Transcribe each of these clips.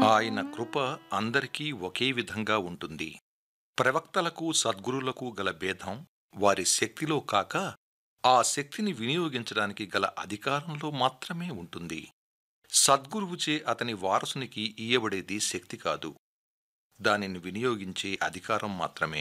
ఆయన కృప అందరికీ ఒకే విధంగా ఉంటుంది ప్రవక్తలకు సద్గురులకు గల భేదం వారి శక్తిలో కాక ఆ శక్తిని వినియోగించడానికి గల అధికారంలో మాత్రమే ఉంటుంది సద్గురువుచే అతని వారసునికి ఇయ్యబడేది శక్తి కాదు దానిని వినియోగించే అధికారం మాత్రమే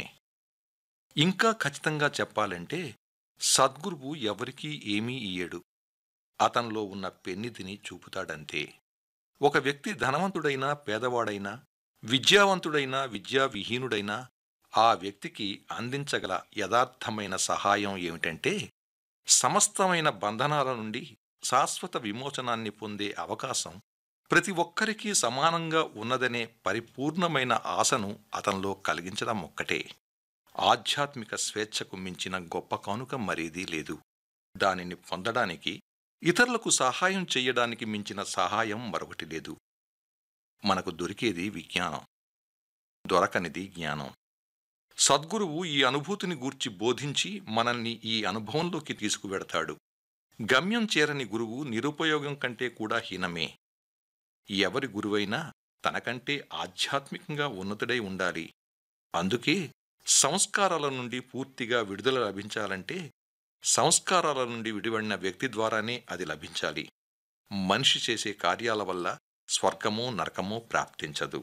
ఇంకా ఖచ్చితంగా చెప్పాలంటే సద్గురువు ఎవరికీ ఏమీ ఇయ్యడు అతనిలో ఉన్న పెన్నిధిని చూపుతాడంతే ఒక వ్యక్తి ధనవంతుడైనా పేదవాడైనా విద్యావంతుడైనా విద్యావిహీనుడైనా ఆ వ్యక్తికి అందించగల యథార్థమైన సహాయం ఏమిటంటే సమస్తమైన బంధనాల నుండి శాశ్వత విమోచనాన్ని పొందే అవకాశం ప్రతి ఒక్కరికీ సమానంగా ఉన్నదనే పరిపూర్ణమైన ఆశను అతనిలో కలిగించడం ఒక్కటే ఆధ్యాత్మిక స్వేచ్ఛకు మించిన గొప్ప కానుక మరేదీ లేదు దానిని పొందడానికి ఇతరులకు సహాయం చెయ్యడానికి మించిన సహాయం మరొకటి లేదు మనకు దొరికేది విజ్ఞానం దొరకనిది జ్ఞానం సద్గురువు ఈ అనుభూతిని గూర్చి బోధించి మనల్ని ఈ అనుభవంలోకి తీసుకువెడతాడు గమ్యం చేరని గురువు నిరుపయోగం కంటే కూడా హీనమే ఎవరి గురువైనా తనకంటే ఆధ్యాత్మికంగా ఉన్నతుడై ఉండాలి అందుకే సంస్కారాల నుండి పూర్తిగా విడుదల లభించాలంటే సంస్కారాల నుండి విడివడిన వ్యక్తి ద్వారానే అది లభించాలి మనిషి చేసే కార్యాల వల్ల స్వర్గమో నరకమో ప్రాప్తించదు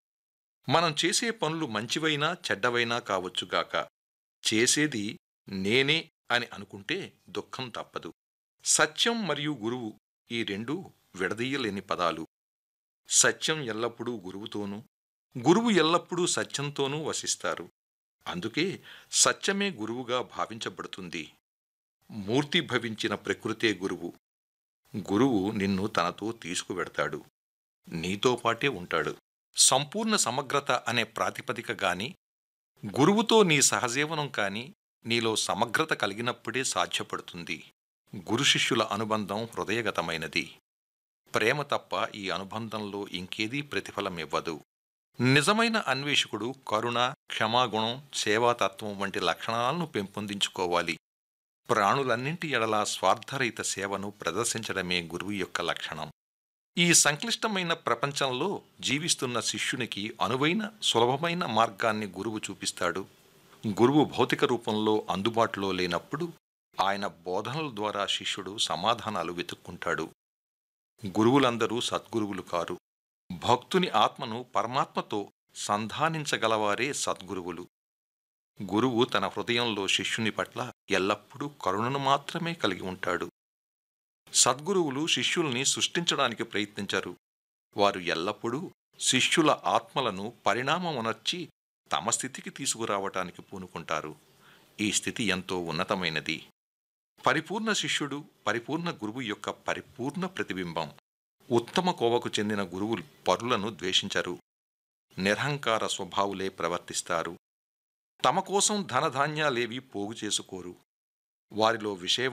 మనం చేసే పనులు మంచివైనా చెడ్డవైనా కావచ్చుగాక చేసేది నేనే అని అనుకుంటే దుఃఖం తప్పదు సత్యం మరియు గురువు ఈ రెండూ విడదీయలేని పదాలు సత్యం ఎల్లప్పుడూ గురువుతోనూ గురువు ఎల్లప్పుడూ సత్యంతోనూ వసిస్తారు అందుకే సత్యమే గురువుగా భావించబడుతుంది మూర్తి భవించిన ప్రకృతే గురువు గురువు నిన్ను తనతో తీసుకువెడతాడు నీతో పాటే ఉంటాడు సంపూర్ణ సమగ్రత అనే ప్రాతిపదిక గాని గురువుతో నీ సహజీవనం కాని నీలో సమగ్రత కలిగినప్పుడే సాధ్యపడుతుంది గురు శిష్యుల అనుబంధం హృదయగతమైనది ప్రేమ తప్ప ఈ అనుబంధంలో ఇంకేదీ ప్రతిఫలమివ్వదు నిజమైన అన్వేషకుడు కరుణ క్షమాగుణం సేవాతత్వం వంటి లక్షణాలను పెంపొందించుకోవాలి ప్రాణులన్నింటి ఎడలా స్వార్థరహిత సేవను ప్రదర్శించడమే గురువు యొక్క లక్షణం ఈ సంక్లిష్టమైన ప్రపంచంలో జీవిస్తున్న శిష్యునికి అనువైన సులభమైన మార్గాన్ని గురువు చూపిస్తాడు గురువు భౌతిక రూపంలో అందుబాటులో లేనప్పుడు ఆయన బోధనల ద్వారా శిష్యుడు సమాధానాలు వెతుక్కుంటాడు గురువులందరూ సద్గురువులు కారు భక్తుని ఆత్మను పరమాత్మతో సంధానించగలవారే సద్గురువులు గురువు తన హృదయంలో శిష్యుని పట్ల ఎల్లప్పుడూ కరుణను మాత్రమే కలిగి ఉంటాడు సద్గురువులు శిష్యుల్ని సృష్టించడానికి ప్రయత్నించరు వారు ఎల్లప్పుడూ శిష్యుల ఆత్మలను పరిణామమునర్చి తమ స్థితికి తీసుకురావటానికి పూనుకుంటారు ఈ స్థితి ఎంతో ఉన్నతమైనది పరిపూర్ణ శిష్యుడు పరిపూర్ణ గురువు యొక్క పరిపూర్ణ ప్రతిబింబం ఉత్తమ కోవకు చెందిన గురువులు పరులను ద్వేషించరు నిరహంకార స్వభావులే ప్రవర్తిస్తారు తమ కోసం ధనధాన్యాలేవి పోగు చేసుకోరు వారిలో విషయ